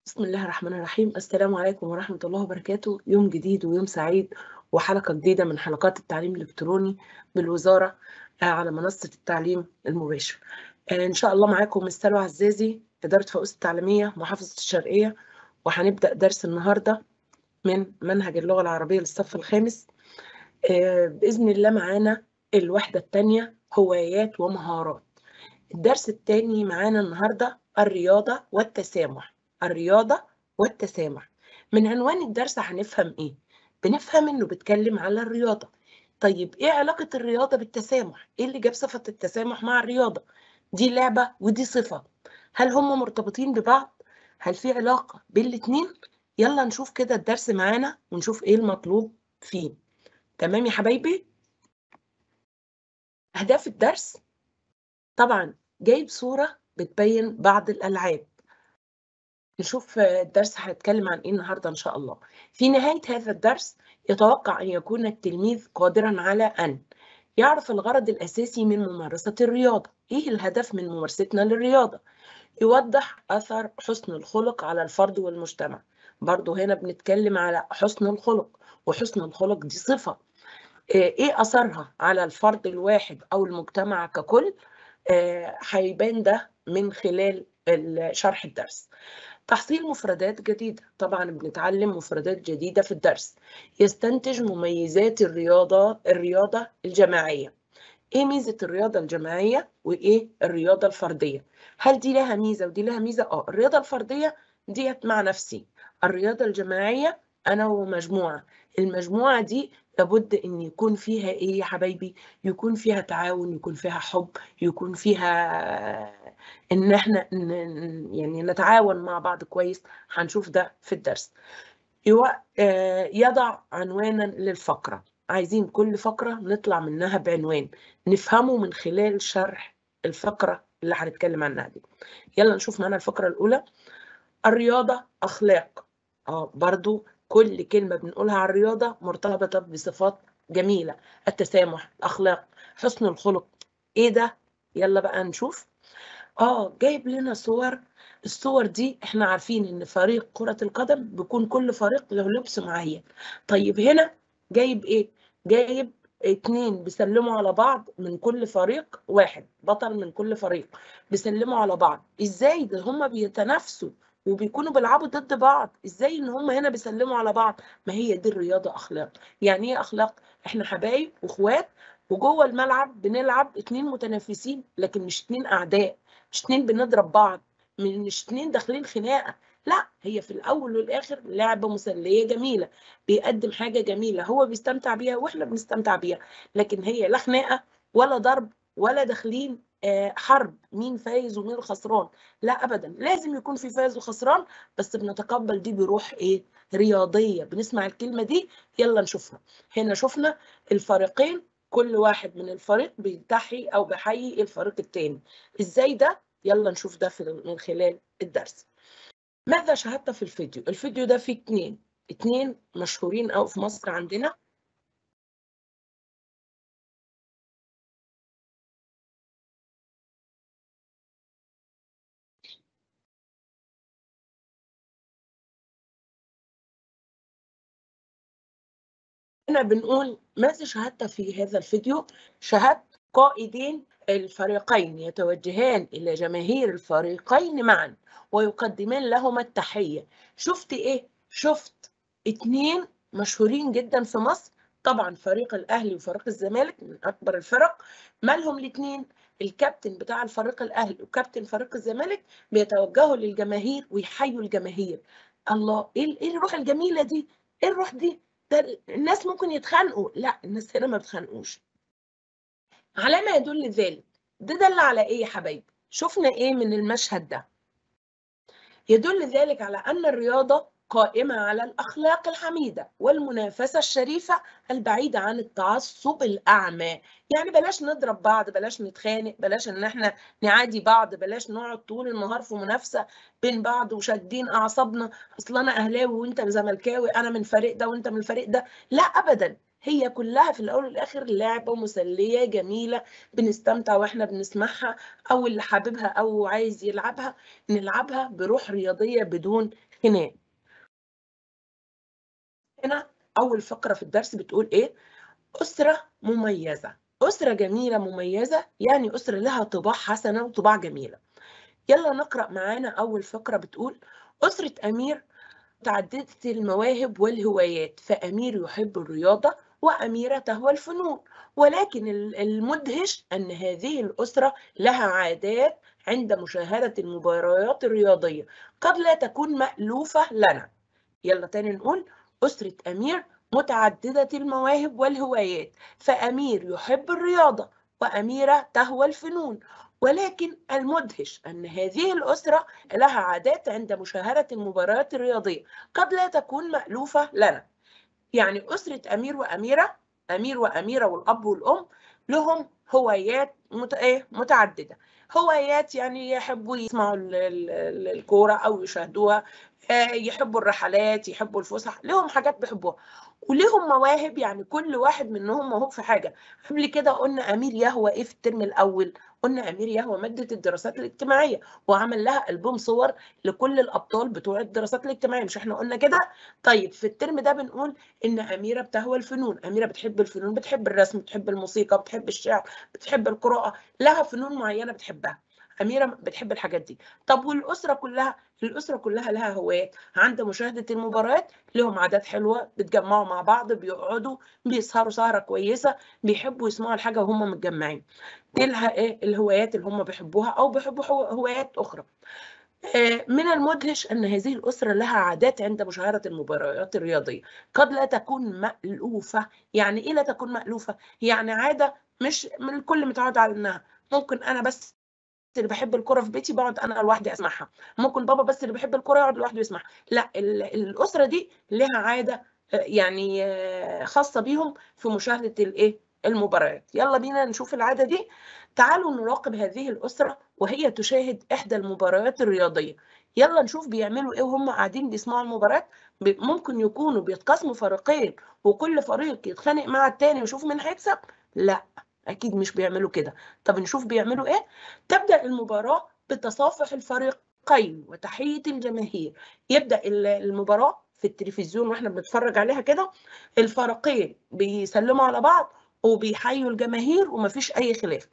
بسم الله الرحمن الرحيم السلام عليكم ورحمة الله وبركاته يوم جديد ويوم سعيد وحلقة جديدة من حلقات التعليم الإلكتروني بالوزارة على منصة التعليم المباشر إن شاء الله معاكم السلوى عزازي إدارة فؤوس التعليمية محافظة الشرقية وهنبدأ درس النهاردة من منهج اللغة العربية للصف الخامس بإذن الله معانا الوحدة الثانية هوايات ومهارات الدرس الثاني معانا النهاردة الرياضة والتسامح الرياضة والتسامح من عنوان الدرس هنفهم ايه بنفهم انه بيتكلم على الرياضة طيب ايه علاقة الرياضة بالتسامح ايه اللي جاب صفة التسامح مع الرياضة دي لعبة ودي صفة هل هم مرتبطين ببعض هل في علاقة بين الاتنين يلا نشوف كده الدرس معانا ونشوف ايه المطلوب فيه تمام يا حبايبي اهداف الدرس طبعا جايب صورة بتبين بعض الألعاب نشوف الدرس هيتكلم عن ايه النهارده ان شاء الله في نهايه هذا الدرس يتوقع ان يكون التلميذ قادرا على ان يعرف الغرض الاساسي من ممارسه الرياضه ايه الهدف من ممارستنا للرياضه يوضح اثر حسن الخلق على الفرد والمجتمع برضو هنا بنتكلم على حسن الخلق وحسن الخلق دي صفه ايه اثرها على الفرد الواحد او المجتمع ككل هيبان ده من خلال شرح الدرس تحصيل مفردات جديدة طبعا بنتعلم مفردات جديدة في الدرس يستنتج مميزات الرياضة الرياضة الجماعية ايه ميزة الرياضة الجماعية وايه الرياضة الفردية هل دي لها ميزة ودي لها ميزة اه الرياضة الفردية ديت مع نفسي الرياضة الجماعية انا ومجموعة المجموعة دي لابد ان يكون فيها ايه يا حبايبي يكون فيها تعاون يكون فيها حب يكون فيها ان احنا يعني نتعاون مع بعض كويس هنشوف ده في الدرس يضع عنوانا للفقرة عايزين كل فقرة نطلع منها بعنوان نفهمه من خلال شرح الفقرة اللي هنتكلم عنها دي يلا نشوف معانا الفقرة الأولى الرياضة أخلاق اه برضو كل كلمة بنقولها على الرياضة مرتبطة بصفات جميلة التسامح الأخلاق حسن الخلق إيه ده؟ يلا بقى نشوف آه جايب لنا صور الصور دي احنا عارفين ان فريق كرة القدم بيكون كل فريق له لبس معين طيب هنا جايب ايه؟ جايب اتنين بيسلموا على بعض من كل فريق واحد بطل من كل فريق بيسلموا على بعض ازاي ده هما بيتنافسوا وبيكونوا بيلعبوا ضد بعض ازاي ان هم هنا بيسلموا على بعض ما هي دي الرياضه اخلاق يعني ايه اخلاق احنا حبايب واخوات وجوه الملعب بنلعب اتنين متنافسين لكن مش اتنين اعداء مش اتنين بنضرب بعض مش اتنين داخلين خناقه لا هي في الاول والاخر لعبه مسليه جميله بيقدم حاجه جميله هو بيستمتع بيها واحنا بنستمتع بيها لكن هي لا خناقه ولا ضرب ولا داخلين حرب مين فايز ومين خسران لا ابدا لازم يكون في فايز وخسران بس بنتقبل دي بروح ايه رياضيه بنسمع الكلمه دي يلا نشوفها هنا شفنا الفريقين كل واحد من الفريق بيتحي او بيحيي الفريق الثاني ازاي ده يلا نشوف ده في من خلال الدرس ماذا شاهدت في الفيديو الفيديو ده فيه اتنين اتنين مشهورين قوي في مصر عندنا هنا بنقول ماذا شاهدت في هذا الفيديو شاهدت قائدين الفريقين يتوجهان إلى جماهير الفريقين معا ويقدمان لهما التحية شفت إيه؟ شفت اتنين مشهورين جدا في مصر طبعا فريق الأهلي وفريق الزمالك من أكبر الفرق مالهم الاتنين الكابتن بتاع الفريق الأهلي وكابتن فريق الزمالك بيتوجهوا للجماهير ويحيوا الجماهير الله ايه ايه الروح الجميله دي ايه الروح دي ده الناس ممكن يتخانقوا لا الناس هنا ما بتخانقوش على ما يدل ذلك ده دل على ايه يا حبايبي شفنا ايه من المشهد ده يدل ذلك على ان الرياضه قائمه على الاخلاق الحميده والمنافسه الشريفه البعيده عن التعصب الاعمى يعني بلاش نضرب بعض بلاش نتخانق بلاش ان احنا نعادي بعض بلاش نقعد طول النهار في منافسه بين بعض وشادين اعصابنا اصل انا اهلاوي وانت زملكاوي انا من فريق ده وانت من الفريق ده لا ابدا هي كلها في الاول والاخر لعبه مسليه جميله بنستمتع واحنا بنسمعها او اللي حاببها او عايز يلعبها نلعبها بروح رياضيه بدون خناق هنا اول فقره في الدرس بتقول ايه اسره مميزه اسره جميله مميزه يعني اسره لها طباع حسنه وطباع جميله يلا نقرا معانا اول فقره بتقول اسره امير متعددة المواهب والهوايات فأمير يحب الرياضة وأميرة تهوى الفنون ولكن المدهش أن هذه الأسرة لها عادات عند مشاهدة المباريات الرياضية قد لا تكون مألوفة لنا يلا تاني نقول أسرة أمير متعددة المواهب والهوايات فأمير يحب الرياضة وأميرة تهوى الفنون ولكن المدهش أن هذه الأسرة لها عادات عند مشاهدة المباريات الرياضية قد لا تكون مألوفة لنا يعني أسرة أمير وأميرة أمير وأميرة والأب والأم لهم هوايات متعددة هوايات يعني يحبوا يسمعوا الكورة أو يشاهدوها يحبوا الرحلات يحبوا الفسح لهم حاجات بيحبوها وليهم مواهب يعني كل واحد منهم موهوب في حاجه قبل كده قلنا امير يهوى ايه في الترم الاول قلنا امير يهوى ماده الدراسات الاجتماعيه وعمل لها البوم صور لكل الابطال بتوع الدراسات الاجتماعيه مش احنا قلنا كده طيب في الترم ده بنقول ان اميره بتهوى الفنون اميره بتحب الفنون بتحب الرسم بتحب الموسيقى بتحب الشعر بتحب القراءه لها فنون معينه بتحبها أميرة بتحب الحاجات دي طب والأسرة كلها الأسرة كلها لها هوايات عند مشاهدة المباريات لهم عادات حلوة بتجمعوا مع بعض بيقعدوا بيسهروا سهرة كويسة بيحبوا يسمعوا الحاجة وهم متجمعين دي ايه الهوايات اللي هم بيحبوها أو بيحبوا هوايات أخرى من المدهش أن هذه الأسرة لها عادات عند مشاهدة المباريات الرياضية قد لا تكون مألوفة يعني إيه لا تكون مألوفة؟ يعني عادة مش من الكل متعود على إنها ممكن أنا بس اللي بحب الكوره في بيتي بقعد انا لوحدي اسمعها ممكن بابا بس اللي بيحب الكوره يقعد لوحده يسمعها لا الاسره دي لها عاده يعني خاصه بيهم في مشاهده الايه المباريات يلا بينا نشوف العاده دي تعالوا نراقب هذه الاسره وهي تشاهد احدى المباريات الرياضيه يلا نشوف بيعملوا ايه وهم قاعدين بيسمعوا المباريات ممكن يكونوا بيتقاسموا فريقين وكل فريق يتخانق مع التاني ويشوف مين هيكسب لا اكيد مش بيعملوا كده طب نشوف بيعملوا ايه تبدا المباراه بتصافح الفريقين وتحيه الجماهير يبدا المباراه في التلفزيون واحنا بنتفرج عليها كده الفريقين بيسلموا على بعض وبيحيوا الجماهير ومفيش اي خلاف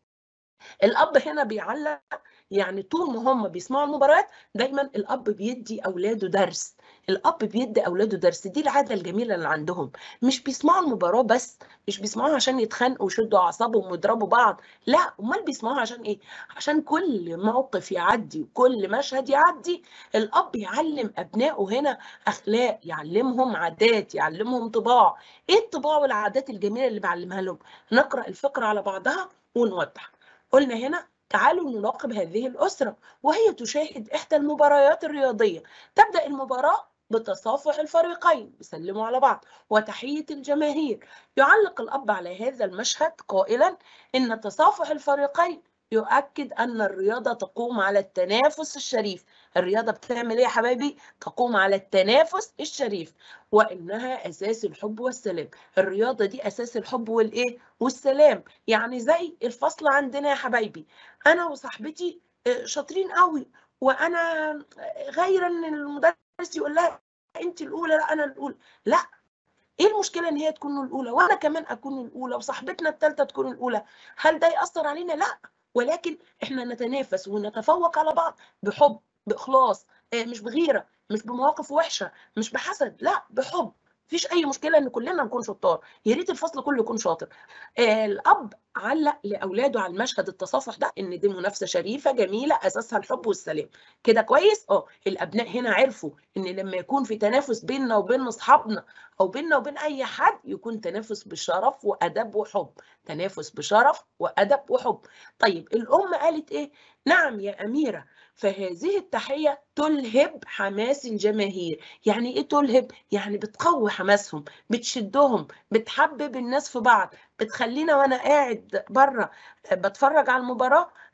الاب هنا بيعلق يعني طول ما هم بيسمعوا المباريات دايما الاب بيدي اولاده درس الاب بيدي اولاده درس دي العاده الجميله اللي عندهم مش بيسمعوا المباراه بس مش بيسمعوها عشان يتخانقوا ويشدوا اعصابهم ويضربوا بعض لا امال بيسمعوها عشان ايه عشان كل موقف يعدي وكل مشهد يعدي الاب يعلم ابنائه هنا اخلاق يعلمهم عادات يعلمهم طباع ايه الطباع والعادات الجميله اللي بيعلمها لهم نقرا الفقره على بعضها ونوضح قلنا هنا تعالوا نراقب هذه الأسرة وهي تشاهد إحدى المباريات الرياضية تبدأ المباراة بتصافح الفريقين بيسلموا على بعض وتحية الجماهير يعلق الأب على هذا المشهد قائلا إن تصافح الفريقين يؤكد أن الرياضة تقوم على التنافس الشريف الرياضة بتعمل إيه يا حبايبي؟ تقوم على التنافس الشريف وإنها أساس الحب والسلام الرياضة دي أساس الحب والإيه؟ والسلام يعني زي الفصل عندنا يا حبايبي أنا وصاحبتي شاطرين قوي وأنا غير إن المدرس يقول لها أنت الأولى لا أنا الأولى لا ايه المشكله ان هي تكون الاولى وانا كمان اكون الاولى وصاحبتنا الثالثه تكون الاولى هل ده ياثر علينا لا ولكن احنا نتنافس ونتفوق على بعض بحب باخلاص مش بغيره مش بمواقف وحشه مش بحسد لا بحب مفيش اي مشكله ان كلنا نكون شطار يا ريت الفصل كله يكون شاطر آه الاب علق لاولاده على المشهد التصافح ده ان دي منافسه شريفه جميله اساسها الحب والسلام كده كويس اه الابناء هنا عرفوا ان لما يكون في تنافس بيننا وبين اصحابنا او بيننا وبين اي حد يكون تنافس بشرف وادب وحب تنافس بشرف وادب وحب طيب الام قالت ايه نعم يا اميره فهذه التحية تلهب حماس الجماهير يعني ايه تلهب؟ يعني بتقوي حماسهم بتشدهم بتحبب الناس في بعض بتخلينا وانا قاعد بره بتفرج على المباراة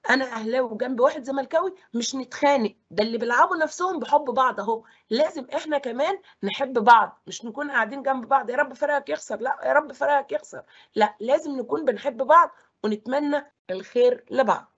انا اهلاوي وجنب واحد زملكاوي مش نتخانق ده اللي بيلعبوا نفسهم بحب بعض اهو لازم احنا كمان نحب بعض مش نكون قاعدين جنب بعض يا رب فريقك يخسر لا يا رب فريقك يخسر لا لازم نكون بنحب بعض ونتمنى الخير لبعض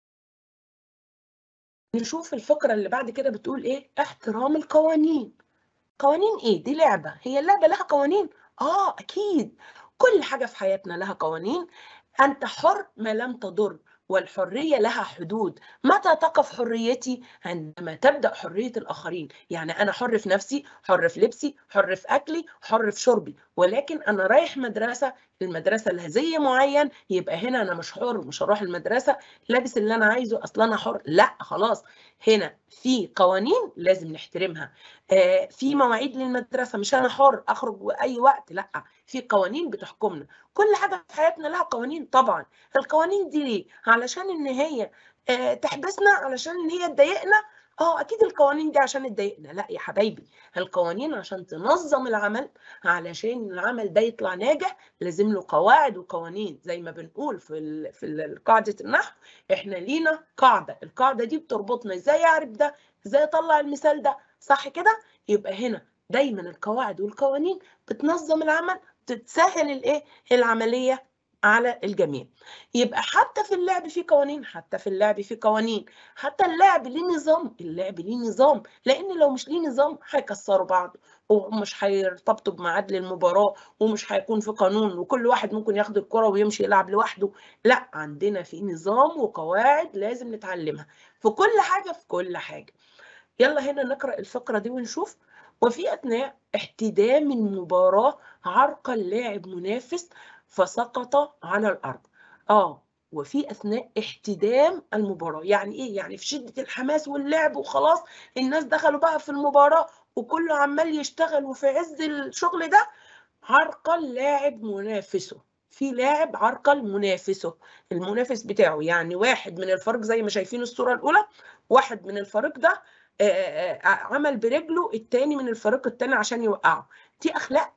نشوف الفقرة اللي بعد كده بتقول ايه احترام القوانين قوانين ايه دي لعبة هي اللعبة لها قوانين اه اكيد كل حاجة في حياتنا لها قوانين انت حر ما لم تضر والحرية لها حدود متى تقف حريتي عندما تبدأ حرية الآخرين يعني أنا حر في نفسي حر في لبسي حر في أكلي حر في شربي ولكن أنا رايح مدرسة المدرسة لها زي معين يبقى هنا أنا مش حر مش هروح المدرسة لابس اللي أنا عايزه أصلا أنا حر لا خلاص هنا في قوانين لازم نحترمها آه في مواعيد للمدرسة مش أنا حر أخرج أي وقت لا في قوانين بتحكمنا كل حاجة في حياتنا لها قوانين طبعا القوانين دي ليه علشان ان هي آه تحبسنا علشان ان هي تضايقنا اه اكيد القوانين دي عشان تضايقنا لا يا حبايبي القوانين عشان تنظم العمل علشان العمل ده يطلع ناجح لازم له قواعد وقوانين زي ما بنقول في ال في قاعده النحو احنا لينا قاعده القاعده دي بتربطنا ازاي اعرف ده ازاي اطلع المثال ده صح كده يبقى هنا دايما القواعد والقوانين بتنظم العمل تتسهل الايه العمليه على الجميع يبقى حتى في اللعب في قوانين حتى في اللعب في قوانين حتى اللعب ليه نظام اللعب ليه نظام لان لو مش ليه نظام هيكسروا بعض ومش هيرتبطوا بميعاد للمباراه ومش هيكون في قانون وكل واحد ممكن ياخد الكره ويمشي يلعب لوحده لا عندنا في نظام وقواعد لازم نتعلمها في كل حاجه في كل حاجه يلا هنا نقرا الفقره دي ونشوف وفي اثناء احتدام المباراه عرق اللاعب منافس فسقط على الارض اه وفي اثناء احتدام المباراه يعني ايه يعني في شده الحماس واللعب وخلاص الناس دخلوا بقى في المباراه وكله عمال يشتغل وفي عز الشغل ده عرقل لاعب منافسه في لاعب عرقل منافسه المنافس بتاعه يعني واحد من الفريق زي ما شايفين الصوره الاولى واحد من الفريق ده عمل برجله التاني من الفريق التاني عشان يوقعه دي اخلاق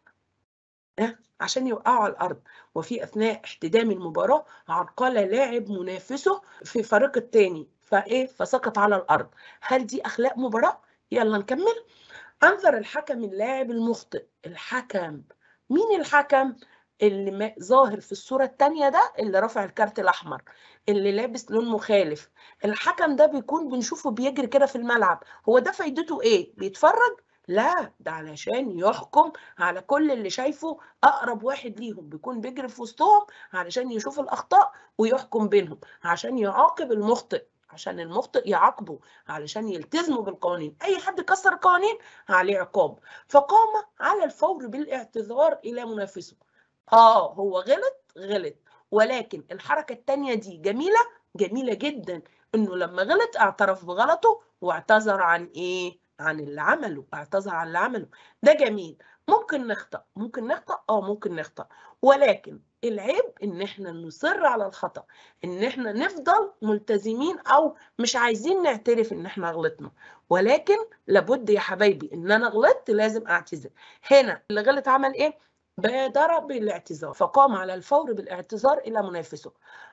عشان يوقعوا على الارض وفي اثناء احتدام المباراه عرقل لاعب منافسه في فريق الثاني فايه فسقط على الارض هل دي اخلاق مباراه يلا نكمل انظر الحكم اللاعب المخطئ الحكم مين الحكم اللي ظاهر في الصورة التانية ده اللي رافع الكارت الأحمر اللي لابس لون مخالف الحكم ده بيكون بنشوفه بيجري كده في الملعب هو ده فايدته ايه بيتفرج لا ده علشان يحكم على كل اللي شايفه اقرب واحد ليهم بيكون بيجري في وسطهم علشان يشوف الاخطاء ويحكم بينهم عشان يعاقب المخطئ عشان المخطئ يعاقبه علشان يلتزموا بالقوانين اي حد كسر القوانين عليه عقاب فقام على الفور بالاعتذار الى منافسه اه هو غلط غلط ولكن الحركه الثانيه دي جميله جميله جدا انه لما غلط اعترف بغلطه واعتذر عن ايه عن اللي عمله اعتذر عن اللي عمله ده جميل ممكن نخطأ ممكن نخطأ اه ممكن نخطأ ولكن العيب ان احنا نصر على الخطأ ان احنا نفضل ملتزمين او مش عايزين نعترف ان احنا غلطنا ولكن لابد يا حبايبي ان انا غلطت لازم اعتذر هنا اللي غلط عمل ايه بادر بالاعتذار فقام على الفور بالاعتذار الى منافسه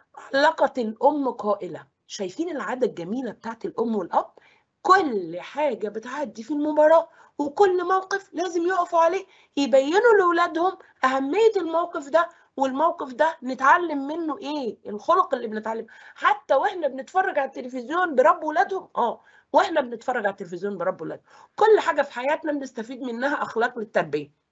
علقت الام قائله شايفين العاده الجميله بتاعت الام والاب كل حاجة بتعدي في المباراة وكل موقف لازم يقفوا عليه يبينوا لأولادهم أهمية الموقف ده والموقف ده نتعلم منه ايه الخلق اللي بنتعلم حتى واحنا بنتفرج على التلفزيون بربوا ولادهم اه واحنا بنتفرج على التلفزيون بربوا ولادهم كل حاجة في حياتنا بنستفيد منها أخلاق للتربية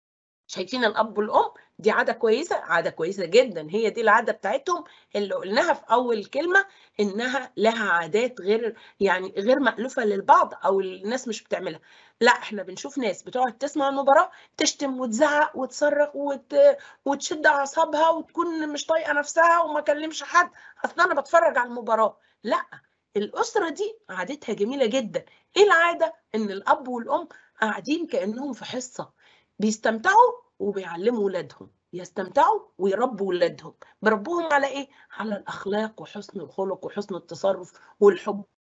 شايفين الاب والام دي عاده كويسه عاده كويسه جدا هي دي العاده بتاعتهم اللي قلناها في اول كلمه انها لها عادات غير يعني غير مالوفه للبعض او الناس مش بتعملها لا احنا بنشوف ناس بتقعد تسمع المباراه تشتم وتزعق وتصرخ وت... وتشد اعصابها وتكون مش طايقه نفسها وما كلمش حد اصل انا بتفرج على المباراه لا الاسره دي عادتها جميله جدا ايه العاده ان الاب والام قاعدين كانهم في حصه بيستمتعوا وبيعلموا ولادهم يستمتعوا ويربوا ولادهم بربوهم على ايه على الاخلاق وحسن الخلق وحسن التصرف والحب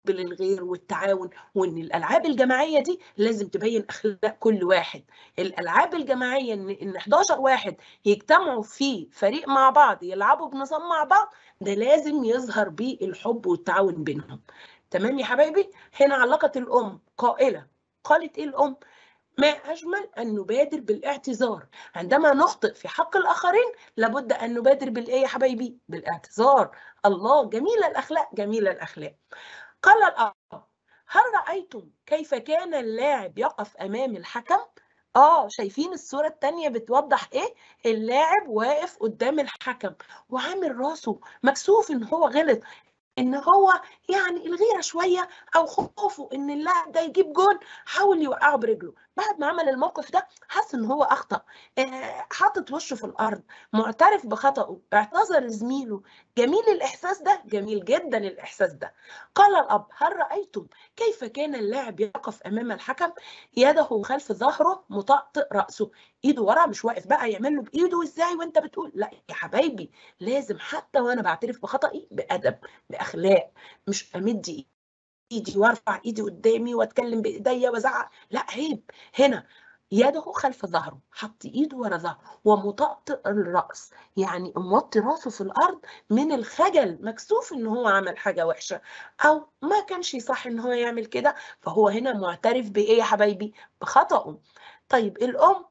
للغير والتعاون وان الالعاب الجماعيه دي لازم تبين اخلاق كل واحد الالعاب الجماعيه ان ان 11 واحد يجتمعوا في فريق مع بعض يلعبوا بنظام مع بعض ده لازم يظهر بيه الحب والتعاون بينهم تمام يا حبايبي هنا علقت الام قائله قالت ايه الام ما أجمل أن نبادر بالاعتذار عندما نخطئ في حق الآخرين لابد أن نبادر بالإيه يا حبايبي بالاعتذار الله جميلة الأخلاق جميلة الأخلاق قال الأب هل رأيتم كيف كان اللاعب يقف أمام الحكم؟ آه شايفين الصورة التانية بتوضح إيه؟ اللاعب واقف قدام الحكم وعامل راسه مكسوف إن هو غلط ان هو يعني الغيره شويه او خوفه ان اللاعب ده يجيب جون حاول يوقعه برجله بعد ما عمل الموقف ده حس ان هو اخطا آه حاطط وشه في الارض معترف بخطأه اعتذر لزميله جميل الاحساس ده جميل جدا الاحساس ده قال الاب هل رايتم كيف كان اللاعب يقف امام الحكم يده خلف ظهره مطأطئ راسه ايده ورا مش واقف بقى يعمل له بايده ازاي وانت بتقول لا يا حبايبي لازم حتى وانا بعترف بخطئي بادب باخلاق مش امد ايدي وارفع ايدي قدامي واتكلم بايديا وازعق لا عيب هنا يده خلف ظهره حط ايده ورا ظهره ومطأطئ الراس يعني موطي راسه في الارض من الخجل مكسوف ان هو عمل حاجه وحشه او ما كانش صح ان هو يعمل كده فهو هنا معترف بايه يا حبايبي بخطأه طيب الام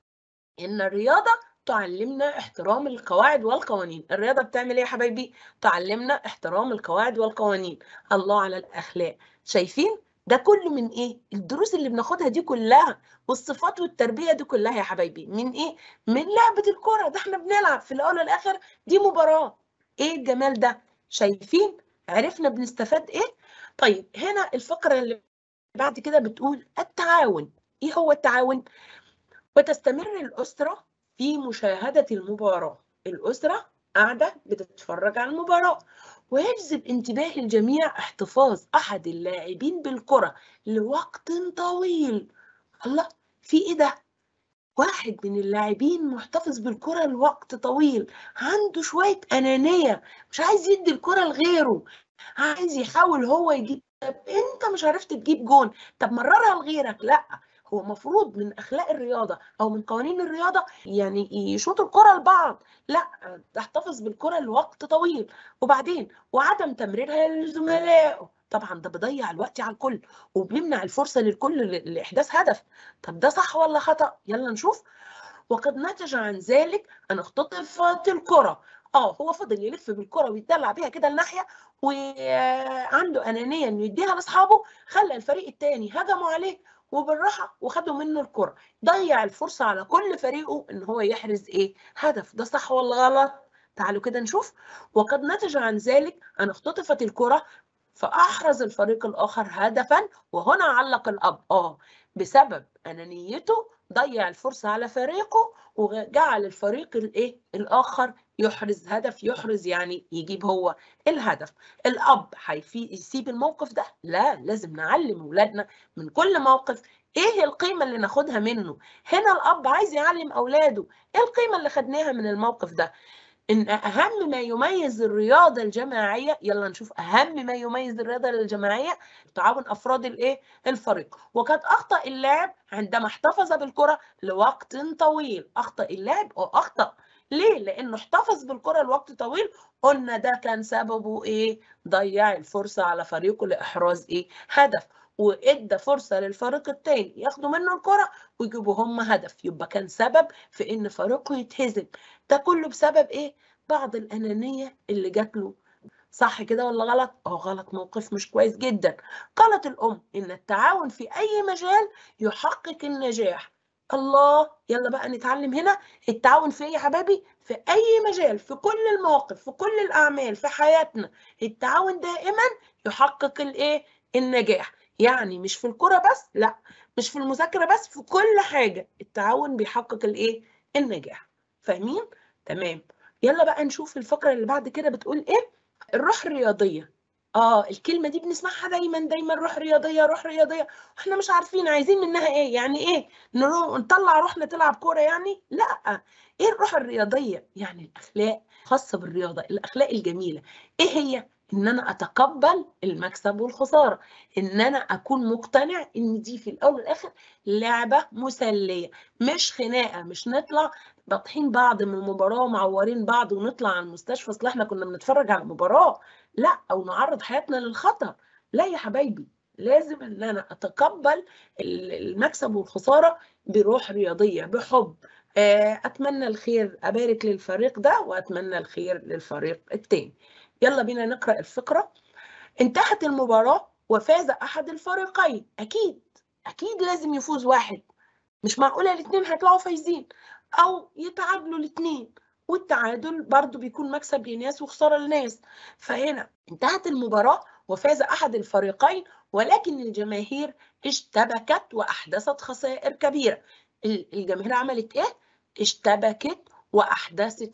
ان الرياضه تعلمنا احترام القواعد والقوانين الرياضه بتعمل ايه يا حبايبي تعلمنا احترام القواعد والقوانين الله على الاخلاق شايفين ده كله من ايه الدروس اللي بناخدها دي كلها والصفات والتربيه دي كلها يا حبايبي من ايه من لعبه الكره ده احنا بنلعب في الاول والاخر دي مباراه ايه الجمال ده شايفين عرفنا بنستفاد ايه طيب هنا الفقره اللي بعد كده بتقول التعاون ايه هو التعاون وتستمر الاسره في مشاهده المباراه الاسره قاعده بتتفرج على المباراه ويجذب انتباه الجميع احتفاظ احد اللاعبين بالكره لوقت طويل الله في ايه ده واحد من اللاعبين محتفظ بالكره لوقت طويل عنده شويه انانيه مش عايز يدي الكره لغيره عايز يحاول هو يجيب طب انت مش عرفت تجيب جون طب مررها لغيرك لا هو مفروض من اخلاق الرياضه او من قوانين الرياضه يعني يشوط الكره لبعض لا تحتفظ بالكره لوقت طويل وبعدين وعدم تمريرها لزملائه طبعا ده بيضيع الوقت على الكل وبيمنع الفرصه للكل لاحداث هدف طب ده صح ولا خطا يلا نشوف وقد نتج عن ذلك ان اختطفت الكره اه هو فضل يلف بالكره ويتدلع بيها كده لناحيه وعنده انانيه انه يديها لاصحابه خلى الفريق الثاني هجموا عليه وبالراحه وخدوا منه الكره ضيع الفرصه على كل فريقه ان هو يحرز ايه هدف ده صح ولا غلط تعالوا كده نشوف وقد نتج عن ذلك ان اختطفت الكره فاحرز الفريق الاخر هدفا وهنا علق الاب اه بسبب انانيته ضيع الفرصه على فريقه وجعل الفريق الايه الاخر يحرز هدف يحرز يعني يجيب هو الهدف الاب هيسيب الموقف ده لا لازم نعلم اولادنا من كل موقف ايه القيمه اللي ناخدها منه هنا الاب عايز يعلم اولاده ايه القيمه اللي خدناها من الموقف ده ان اهم ما يميز الرياضه الجماعيه يلا نشوف اهم ما يميز الرياضه الجماعيه تعاون افراد الايه الفريق وقد اخطا اللاعب عندما احتفظ بالكره لوقت طويل اخطا اللاعب او اخطا ليه لانه احتفظ بالكره لوقت طويل قلنا ده كان سببه ايه ضيع الفرصه على فريقه لاحراز ايه هدف وادى فرصه للفريق الثاني ياخدوا منه الكره ويجيبوا هم هدف يبقى كان سبب في ان فريقه يتهزم ده كله بسبب ايه بعض الانانيه اللي جات له صح كده ولا غلط اه غلط موقف مش كويس جدا قالت الام ان التعاون في اي مجال يحقق النجاح الله يلا بقى نتعلم هنا التعاون في ايه يا حبايبي في اي مجال في كل المواقف في كل الاعمال في حياتنا التعاون دائما يحقق الايه النجاح يعني مش في الكرة بس لا مش في المذاكرة بس في كل حاجة التعاون بيحقق الايه النجاح فاهمين تمام يلا بقى نشوف الفقرة اللي بعد كده بتقول ايه الروح الرياضية اه الكلمة دي بنسمعها دايما دايما روح رياضية روح رياضية احنا مش عارفين عايزين منها ايه يعني ايه نطلع روحنا تلعب كورة يعني لا ايه الروح الرياضية يعني الاخلاق خاصة بالرياضة الاخلاق الجميلة ايه هي ان انا اتقبل المكسب والخساره ان انا اكون مقتنع ان دي في الاول والاخر لعبه مسليه مش خناقه مش نطلع باطحين بعض من المباراه ومعورين بعض ونطلع على المستشفى اصل احنا كنا بنتفرج على المباراه لا او نعرض حياتنا للخطر لا يا حبايبي لازم ان انا اتقبل المكسب والخساره بروح رياضيه بحب اتمنى الخير ابارك للفريق ده واتمنى الخير للفريق التاني يلا بينا نقرا الفقره انتهت المباراه وفاز احد الفريقين اكيد اكيد لازم يفوز واحد مش معقوله الاثنين هيطلعوا فايزين او يتعادلوا الاثنين والتعادل برضو بيكون مكسب لناس وخساره لناس فهنا انتهت المباراه وفاز احد الفريقين ولكن الجماهير اشتبكت واحدثت خسائر كبيره الجماهير عملت ايه اشتبكت واحدثت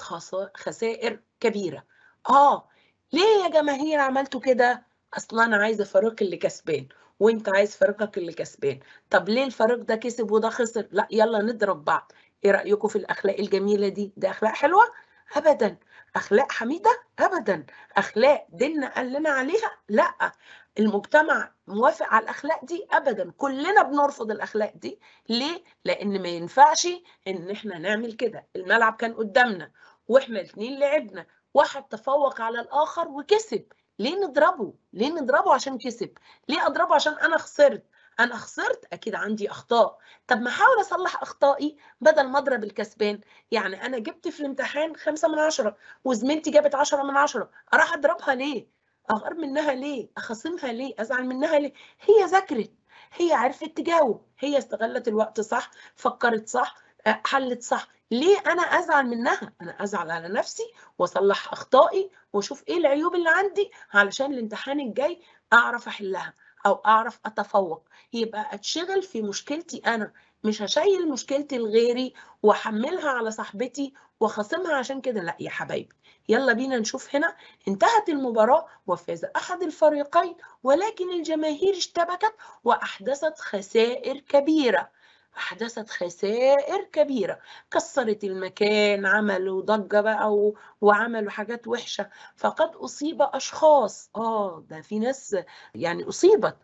خسائر كبيره اه ليه يا جماهير عملتوا كده اصلا انا عايزه فريق اللي كسبان وانت عايز فريقك اللي كسبان طب ليه الفريق ده كسب وده خسر لا يلا نضرب بعض ايه رايكم في الاخلاق الجميله دي ده اخلاق حلوه ابدا اخلاق حميده ابدا اخلاق ديننا قال لنا عليها لا المجتمع موافق على الاخلاق دي ابدا كلنا بنرفض الاخلاق دي ليه لان ما ينفعش ان احنا نعمل كده الملعب كان قدامنا واحنا الاثنين لعبنا واحد تفوق على الاخر وكسب ليه نضربه ليه نضربه عشان كسب ليه اضربه عشان انا خسرت انا خسرت اكيد عندي اخطاء طب ما احاول اصلح اخطائي بدل ما اضرب الكسبان يعني انا جبت في الامتحان خمسة من عشرة وزميلتي جابت عشرة من عشرة اروح اضربها ليه اغار منها ليه اخصمها ليه ازعل منها ليه هي ذاكرت هي عرفت تجاوب هي استغلت الوقت صح فكرت صح حلت صح ليه انا ازعل منها انا ازعل على نفسي واصلح اخطائي واشوف ايه العيوب اللي عندي علشان الامتحان الجاي اعرف احلها او اعرف اتفوق يبقى اتشغل في مشكلتي انا مش هشيل مشكلتي لغيري واحملها على صاحبتي واخاصمها عشان كده لا يا حبايبي يلا بينا نشوف هنا انتهت المباراة وفاز أحد الفريقين ولكن الجماهير اشتبكت وأحدثت خسائر كبيرة أحدثت خسائر كبيرة كسرت المكان عملوا ضجة بقى وعملوا حاجات وحشة فقد أصيب أشخاص آه ده في ناس يعني أصيبت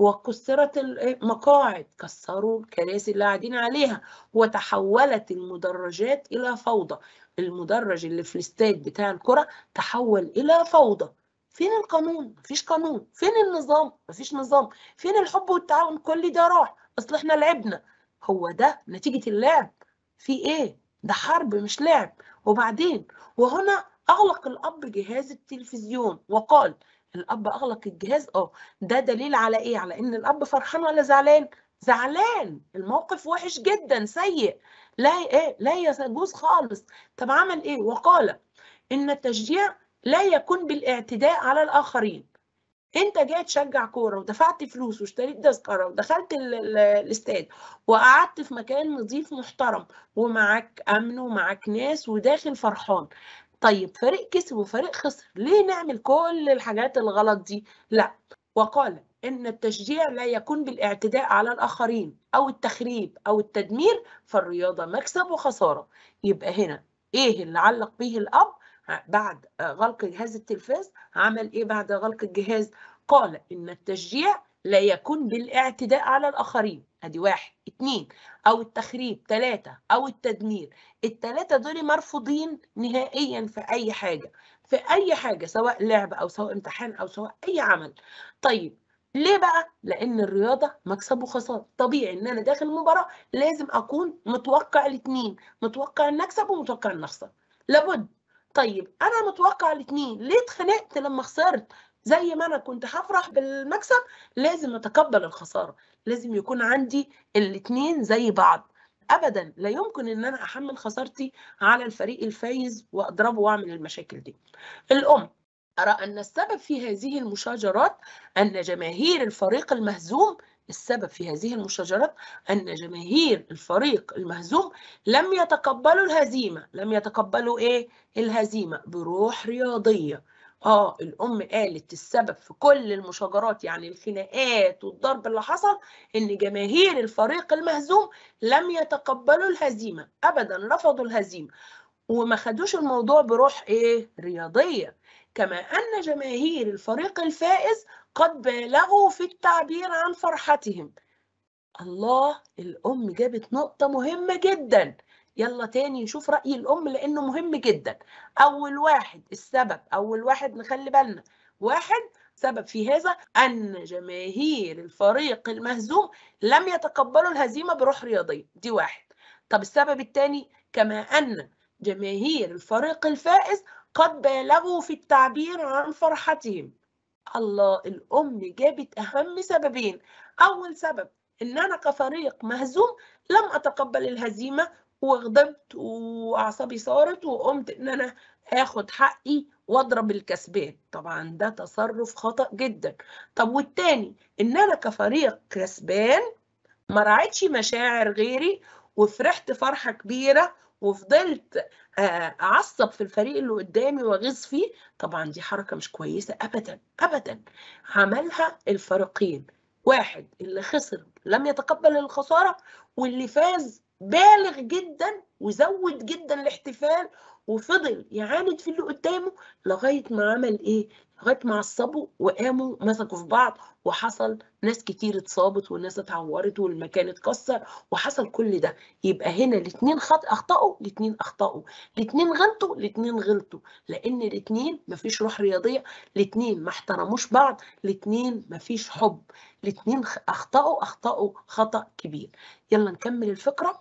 وكسرت المقاعد كسروا الكراسي اللي قاعدين عليها وتحولت المدرجات إلى فوضى المدرج اللي في الاستاد بتاع الكرة تحول إلى فوضى فين القانون؟ مفيش قانون فين النظام؟ مفيش نظام فين الحب والتعاون كل ده راح أصل احنا لعبنا هو ده نتيجة اللعب في ايه ده حرب مش لعب وبعدين وهنا اغلق الاب جهاز التلفزيون وقال الاب اغلق الجهاز اه ده دليل على ايه على ان الاب فرحان ولا زعلان زعلان الموقف وحش جدا سيء لا ايه لا يجوز خالص طب عمل ايه وقال ان التشجيع لا يكون بالاعتداء على الاخرين انت جاي تشجع كوره ودفعت فلوس واشتريت تذكره ودخلت الاستاد وقعدت في مكان نظيف محترم ومعاك امن ومعاك ناس وداخل فرحان طيب فريق كسب وفريق خسر ليه نعمل كل الحاجات الغلط دي لا وقال ان التشجيع لا يكون بالاعتداء على الاخرين او التخريب او التدمير فالرياضه مكسب وخساره يبقى هنا ايه اللي علق به الاب بعد غلق جهاز التلفاز عمل ايه بعد غلق الجهاز قال ان التشجيع لا يكون بالاعتداء على الاخرين ادي واحد اتنين او التخريب ثلاثة او التدمير الثلاثة دول مرفوضين نهائيا في اي حاجة في اي حاجة سواء لعب او سواء امتحان او سواء اي عمل طيب ليه بقى؟ لأن الرياضة مكسب وخسارة، طبيعي إن أنا داخل المباراة لازم أكون متوقع الاتنين، متوقع إن أكسب ومتوقع إن أخسر، لابد طيب انا متوقع الاثنين ليه اتخانقت لما خسرت زي ما انا كنت هفرح بالمكسب لازم اتقبل الخساره لازم يكون عندي الاثنين زي بعض ابدا لا يمكن ان انا احمل خسارتي على الفريق الفايز واضربه واعمل المشاكل دي الام ارى ان السبب في هذه المشاجرات ان جماهير الفريق المهزوم السبب في هذه المشاجرات أن جماهير الفريق المهزوم لم يتقبلوا الهزيمة لم يتقبلوا إيه؟ الهزيمة بروح رياضية اه الام قالت السبب في كل المشاجرات يعني الخناقات والضرب اللي حصل ان جماهير الفريق المهزوم لم يتقبلوا الهزيمه ابدا رفضوا الهزيمه وما خدوش الموضوع بروح ايه رياضيه كما أن جماهير الفريق الفائز قد بالغوا في التعبير عن فرحتهم الله الأم جابت نقطة مهمة جدا يلا تاني نشوف رأي الأم لأنه مهم جدا أول واحد السبب أول واحد نخلي بالنا واحد سبب في هذا أن جماهير الفريق المهزوم لم يتقبلوا الهزيمة بروح رياضية دي واحد طب السبب الثاني كما أن جماهير الفريق الفائز قد بالغوا في التعبير عن فرحتهم الله الأم جابت أهم سببين أول سبب إن أنا كفريق مهزوم لم أتقبل الهزيمة وغضبت وأعصابي صارت وقمت إن أنا آخد حقي واضرب الكسبان طبعا ده تصرف خطأ جدا طب والتاني إن أنا كفريق كسبان ما راعيتش مشاعر غيري وفرحت فرحة كبيرة وفضلت اعصب في الفريق اللي قدامي واغيظ فيه طبعا دي حركه مش كويسه ابدا ابدا عملها الفريقين واحد اللي خسر لم يتقبل الخساره واللي فاز بالغ جدا وزود جدا الاحتفال وفضل يعاند في اللي قدامه لغايه ما عمل ايه لغايه ما عصبوا وقاموا مسكوا في بعض وحصل ناس كتير اتصابت والناس اتعورت والمكان اتكسر وحصل كل ده يبقى هنا الاثنين خط اخطاوا الاثنين اخطاوا الاثنين غلطوا الاثنين غلطوا لان الاثنين مفيش روح رياضيه الاثنين ما احترموش بعض الاثنين مفيش حب الاثنين اخطاوا اخطاوا خطا كبير يلا نكمل الفكره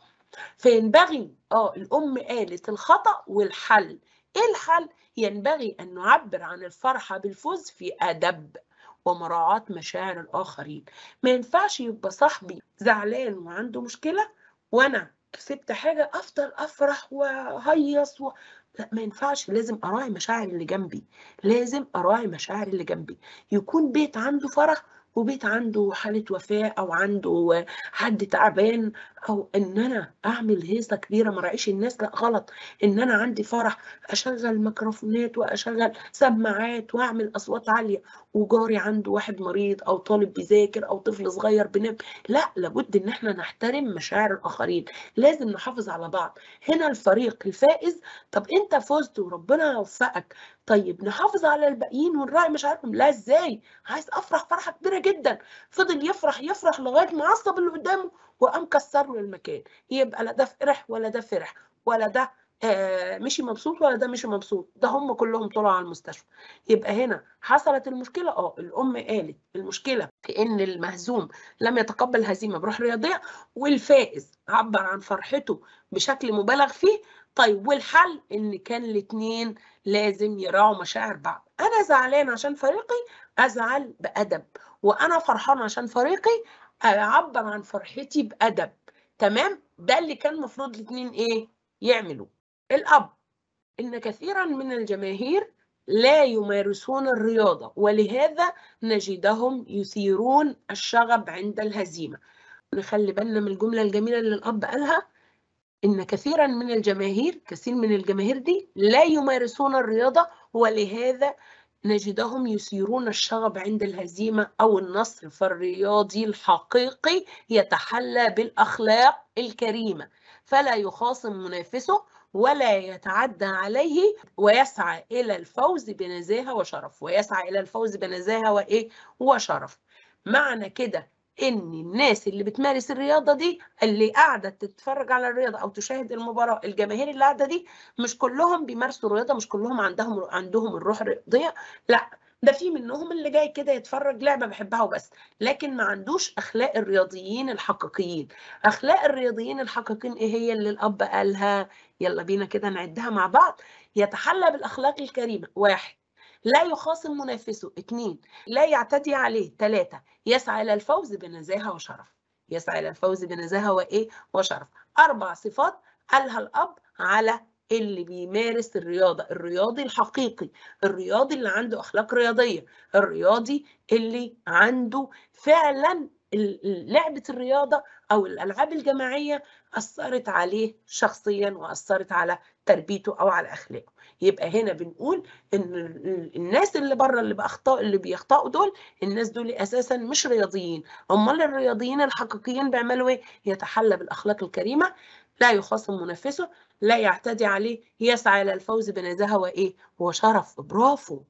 فينبغي اه الام قالت الخطا والحل ايه الحل ينبغي ان نعبر عن الفرحه بالفوز في ادب ومراعاة مشاعر الآخرين ما ينفعش يبقى صاحبي زعلان وعنده مشكلة وأنا كسبت حاجة أفضل أفرح وهيص و... لا ما ينفعش لازم أراعي مشاعر اللي جنبي لازم أراعي مشاعر اللي جنبي يكون بيت عنده فرح وبيت عنده حالة وفاة أو عنده حد تعبان أو إن أنا أعمل هيصة كبيرة ما راعيش الناس لا غلط إن أنا عندي فرح أشغل ميكروفونات وأشغل سماعات وأعمل أصوات عالية وجاري عنده واحد مريض أو طالب بيذاكر أو طفل صغير بينام لا لابد إن إحنا نحترم مشاعر الآخرين لازم نحافظ على بعض هنا الفريق الفائز طب أنت فزت وربنا يوفقك طيب نحافظ على الباقيين ونراعي مشاعرهم لا ازاي عايز افرح فرحه كبيره جدا فضل يفرح يفرح لغايه ما عصب اللي قدامه وقام كسر له المكان يبقى لا ده فرح ولا ده فرح ولا ده آه مشي مبسوط ولا ده مشي مبسوط ده هم كلهم طلعوا على المستشفى يبقى هنا حصلت المشكله اه الام قالت المشكله في ان المهزوم لم يتقبل الهزيمه بروح رياضيه والفائز عبر عن فرحته بشكل مبالغ فيه طيب والحل ان كان الاثنين لازم يراعوا مشاعر بعض انا زعلان عشان فريقي ازعل بادب وانا فرحان عشان فريقي اعبر عن فرحتي بادب تمام ده اللي كان المفروض الاثنين ايه يعملوا الاب ان كثيرا من الجماهير لا يمارسون الرياضه ولهذا نجدهم يثيرون الشغب عند الهزيمه نخلي بالنا من الجمله الجميله اللي الاب قالها إن كثيرا من الجماهير كثير من الجماهير دي لا يمارسون الرياضة ولهذا نجدهم يثيرون الشغب عند الهزيمة أو النصر فالرياضي الحقيقي يتحلى بالأخلاق الكريمة فلا يخاصم منافسه ولا يتعدى عليه ويسعى إلى الفوز بنزاهة وشرف ويسعى إلى الفوز بنزاهة وإيه وشرف معنى كده ان الناس اللي بتمارس الرياضه دي اللي قاعده تتفرج على الرياضه او تشاهد المباراه الجماهير اللي قاعده دي مش كلهم بيمارسوا الرياضه مش كلهم عندهم عندهم الروح الرياضيه لا ده في منهم اللي جاي كده يتفرج لعبه بحبها وبس لكن ما عندوش اخلاق الرياضيين الحقيقيين اخلاق الرياضيين الحقيقيين ايه هي اللي الاب قالها يلا بينا كده نعدها مع بعض يتحلى بالاخلاق الكريمه واحد لا يخاصم منافسه اثنين لا يعتدي عليه ثلاثة يسعى إلى الفوز بنزاهة وشرف يسعى إلى الفوز بنزاهة وإيه وشرف أربع صفات قالها الأب على اللي بيمارس الرياضة الرياضي الحقيقي الرياضي اللي عنده أخلاق رياضية الرياضي اللي عنده فعلا لعبة الرياضة أو الألعاب الجماعية أثرت عليه شخصيا وأثرت على تربيته أو على أخلاقه يبقى هنا بنقول ان الناس اللي بره اللي باخطاء اللي بيخطئوا دول الناس دول اساسا مش رياضيين امال الرياضيين الحقيقيين بيعملوا ايه يتحلى بالاخلاق الكريمه لا يخاصم منافسه لا يعتدي عليه يسعى الى الفوز بنزاهه وايه وشرف برافو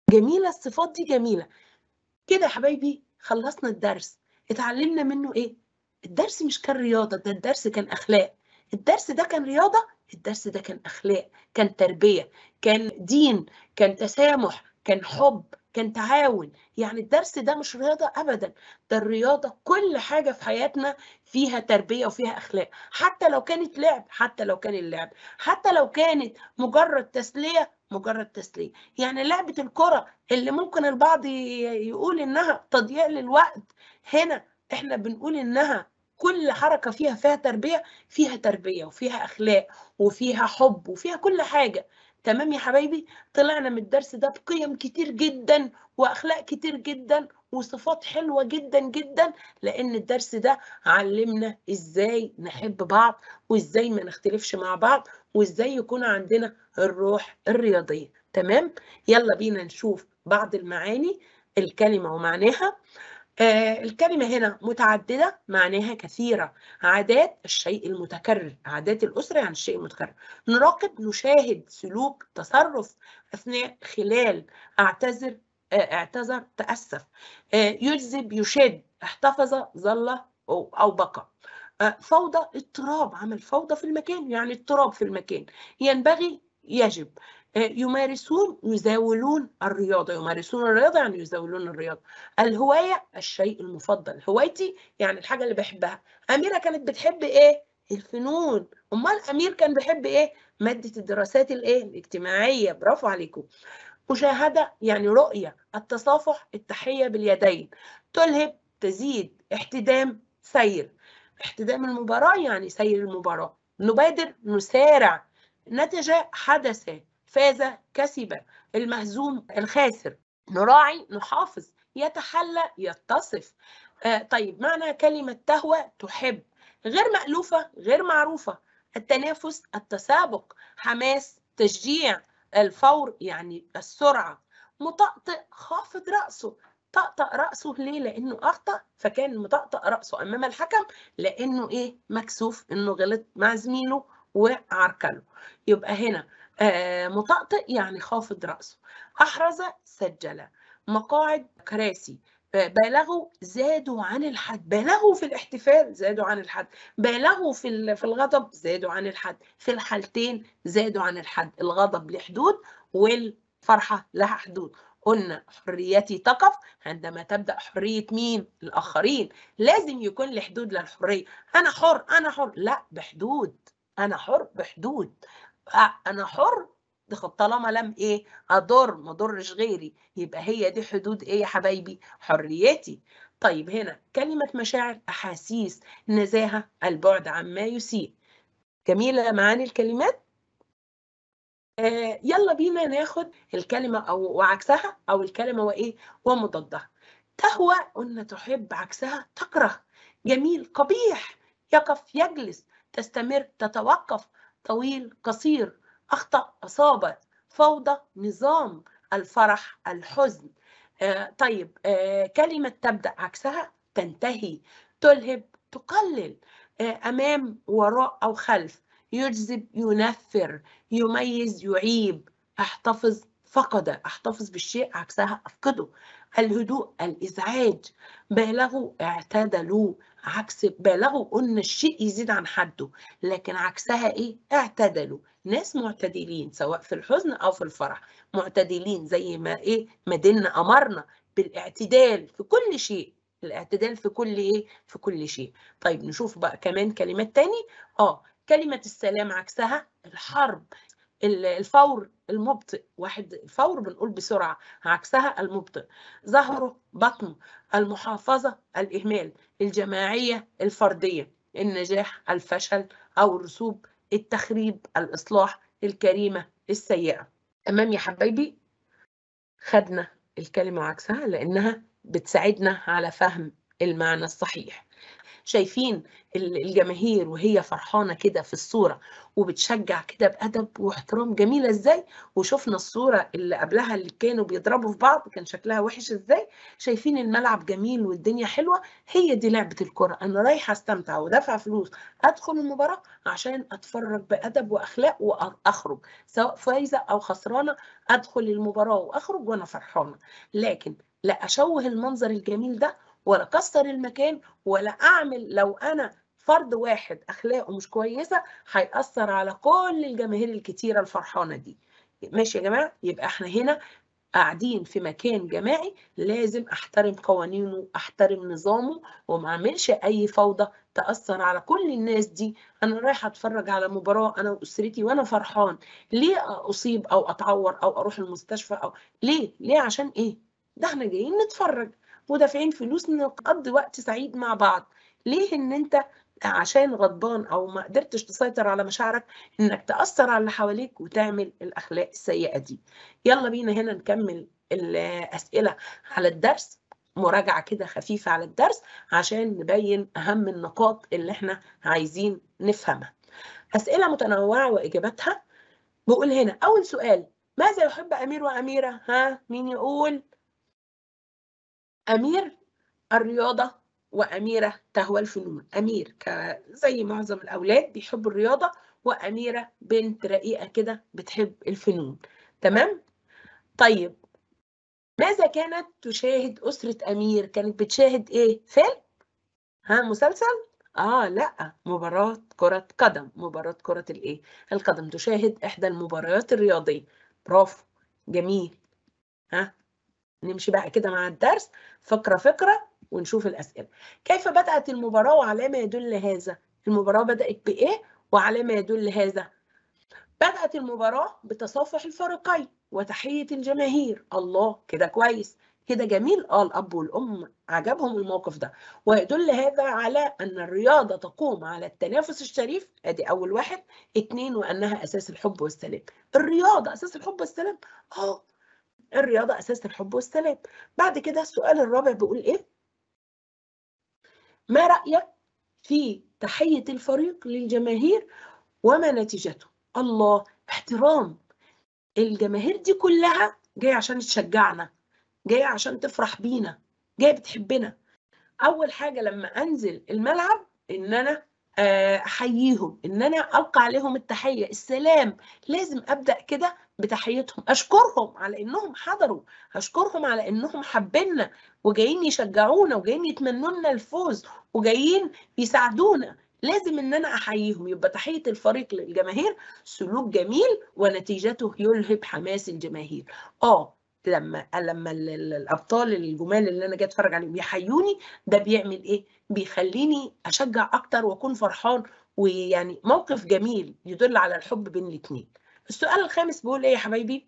جميلة الصفات دي جميلة كده يا حبايبي خلصنا الدرس اتعلمنا منه ايه الدرس مش كان رياضة ده الدرس كان أخلاق الدرس ده كان رياضة الدرس ده كان أخلاق كان تربية كان دين كان تسامح كان حب كان تعاون يعني الدرس ده مش رياضة أبدا ده الرياضة كل حاجة في حياتنا فيها تربية وفيها أخلاق حتى لو كانت لعب حتى لو كان اللعب حتى لو كانت مجرد تسلية مجرد تسلية يعني لعبة الكرة اللي ممكن البعض يقول إنها تضييع للوقت هنا إحنا بنقول إنها كل حركة فيها فيها تربية فيها تربية وفيها أخلاق وفيها حب وفيها كل حاجة تمام يا حبايبي طلعنا من الدرس ده بقيم كتير جدا واخلاق كتير جدا وصفات حلوه جدا جدا لان الدرس ده علمنا ازاي نحب بعض وازاي ما نختلفش مع بعض وازاي يكون عندنا الروح الرياضيه تمام يلا بينا نشوف بعض المعاني الكلمه ومعناها آه الكلمة هنا متعددة معناها كثيرة عادات الشيء المتكرر عادات الأسرة يعني الشيء المتكرر نراقب نشاهد سلوك تصرف أثناء خلال أعتذر آه اعتذر تأسف آه يجذب يشد احتفظ ظل أو, أو بقى فوضى اضطراب عمل فوضى في المكان يعني اضطراب في المكان ينبغي يجب يمارسون يزاولون الرياضة يمارسون الرياضة يعني يزاولون الرياضة الهواية الشيء المفضل هوايتي يعني الحاجة اللي بحبها أميرة كانت بتحب إيه؟ الفنون أمال أمير كان بيحب إيه؟ مادة الدراسات الإيه؟ الاجتماعية برافو عليكم مشاهدة يعني رؤية التصافح التحية باليدين تلهب تزيد احتدام سير احتدام المباراة يعني سير المباراة نبادر نسارع نتج حدث فاز كسب المهزوم الخاسر نراعي نحافظ يتحلى يتصف آه طيب معنى كلمة تهوى تحب غير مألوفة غير معروفة التنافس التسابق حماس تشجيع الفور يعني السرعة مطأطئ خافض رأسه طقطق رأسه ليه؟ لأنه أخطأ فكان مطقطق رأسه أمام الحكم لأنه إيه؟ مكسوف إنه غلط مع زميله وعركله يبقى هنا آه مطقطق يعني خافض رأسه أحرز سجل مقاعد كراسي بالغوا زادوا عن الحد بالغوا في الاحتفال زادوا عن الحد بالغوا في في الغضب زادوا عن الحد في الحالتين زادوا عن الحد الغضب له حدود والفرحة لها حدود قلنا حريتي تقف عندما تبدأ حرية مين؟ الآخرين لازم يكون لي حدود للحرية أنا حر أنا حر لا بحدود أنا حر بحدود أنا حر طالما لم ايه اضر ما اضرش غيري يبقى هي دي حدود ايه يا حبايبي حريتي طيب هنا كلمة مشاعر أحاسيس نزاهة البعد عما يسيء جميلة معاني الكلمات آه يلا بينا ناخد الكلمة أو وعكسها أو الكلمة وإيه ومضادها تهوى قلنا تحب عكسها تكره جميل قبيح يقف يجلس تستمر تتوقف طويل قصير أخطأ أصاب فوضى نظام الفرح الحزن آه طيب آه كلمة تبدأ عكسها تنتهي تلهب تقلل آه أمام وراء أو خلف يجذب ينفر يميز يعيب احتفظ فقد احتفظ بالشيء عكسها افقده الهدوء الازعاج بالغوا اعتدلوا عكس بالغوا قلنا الشيء يزيد عن حده لكن عكسها ايه اعتدلوا ناس معتدلين سواء في الحزن او في الفرح معتدلين زي ما ايه ما ديننا امرنا بالاعتدال في كل شيء الاعتدال في كل ايه في كل شيء طيب نشوف بقى كمان كلمات تاني اه كلمة السلام عكسها الحرب الفور المبطئ واحد الفور بنقول بسرعة عكسها المبطئ ظهره بطنه المحافظة الإهمال الجماعية الفردية النجاح الفشل أو الرسوب التخريب الإصلاح الكريمة السيئة تمام يا حبايبي خدنا الكلمة عكسها لأنها بتساعدنا على فهم المعنى الصحيح شايفين الجماهير وهي فرحانة كده في الصورة وبتشجع كده بأدب واحترام جميلة ازاي وشفنا الصورة اللي قبلها اللي كانوا بيضربوا في بعض كان شكلها وحش ازاي شايفين الملعب جميل والدنيا حلوة هي دي لعبة الكرة أنا رايحة استمتع ودافعة فلوس أدخل المباراة عشان أتفرج بأدب وأخلاق وأخرج سواء فايزة أو خسرانة أدخل المباراة وأخرج وأنا فرحانة لكن لا أشوه المنظر الجميل ده ولا أكسر المكان ولا أعمل لو أنا فرد واحد أخلاقه مش كويسة هيأثر على كل الجماهير الكتيرة الفرحانة دي ماشي يا جماعة يبقى احنا هنا قاعدين في مكان جماعي لازم احترم قوانينه احترم نظامه وما اعملش اي فوضى تاثر على كل الناس دي انا رايحه اتفرج على مباراه انا واسرتي وانا فرحان ليه اصيب او اتعور او اروح المستشفى او ليه ليه عشان ايه ده احنا جايين نتفرج ودافعين فلوس نقضي وقت سعيد مع بعض ليه ان انت عشان غضبان او ما قدرتش تسيطر على مشاعرك انك تاثر على اللي حواليك وتعمل الاخلاق السيئه دي يلا بينا هنا نكمل الاسئله على الدرس مراجعه كده خفيفه على الدرس عشان نبين اهم النقاط اللي احنا عايزين نفهمها اسئله متنوعه واجاباتها بقول هنا اول سؤال ماذا يحب امير واميره ها مين يقول امير الرياضه وأميرة تهوى الفنون أمير زي معظم الأولاد بيحبوا الرياضة وأميرة بنت رقيقة كده بتحب الفنون تمام؟ طيب ماذا كانت تشاهد أسرة أمير؟ كانت بتشاهد إيه؟ فيلم؟ ها مسلسل؟ آه لأ مباراة كرة قدم مباراة كرة الإيه؟ القدم تشاهد إحدى المباريات الرياضية برافو جميل ها نمشي بقى كده مع الدرس فقرة فقرة ونشوف الأسئلة كيف بدأت المباراة وعلى ما يدل هذا المباراة بدأت بإيه وعلى ما يدل هذا بدأت المباراة بتصافح الفريقين وتحية الجماهير الله كده كويس كده جميل اه الاب والام عجبهم الموقف ده ويدل هذا على ان الرياضه تقوم على التنافس الشريف ادي اول واحد اتنين وانها اساس الحب والسلام الرياضه اساس الحب والسلام اه الرياضه اساس الحب والسلام بعد كده السؤال الرابع بيقول ايه ما رأيك في تحية الفريق للجماهير وما نتيجته الله احترام الجماهير دي كلها جاية عشان تشجعنا جاية عشان تفرح بينا جاية بتحبنا أول حاجة لما أنزل الملعب إن أنا احييهم ان انا القى عليهم التحيه السلام لازم ابدا كده بتحيتهم اشكرهم على انهم حضروا اشكرهم على انهم حابيننا وجايين يشجعونا وجايين يتمنوا لنا الفوز وجايين يساعدونا لازم ان انا احييهم يبقى تحيه الفريق للجماهير سلوك جميل ونتيجته يلهب حماس الجماهير اه لما لما الابطال الجمال اللي انا جاي اتفرج عليهم يحيوني ده بيعمل ايه بيخليني اشجع اكتر واكون فرحان ويعني موقف جميل يدل على الحب بين الاثنين السؤال الخامس بيقول ايه يا حبايبي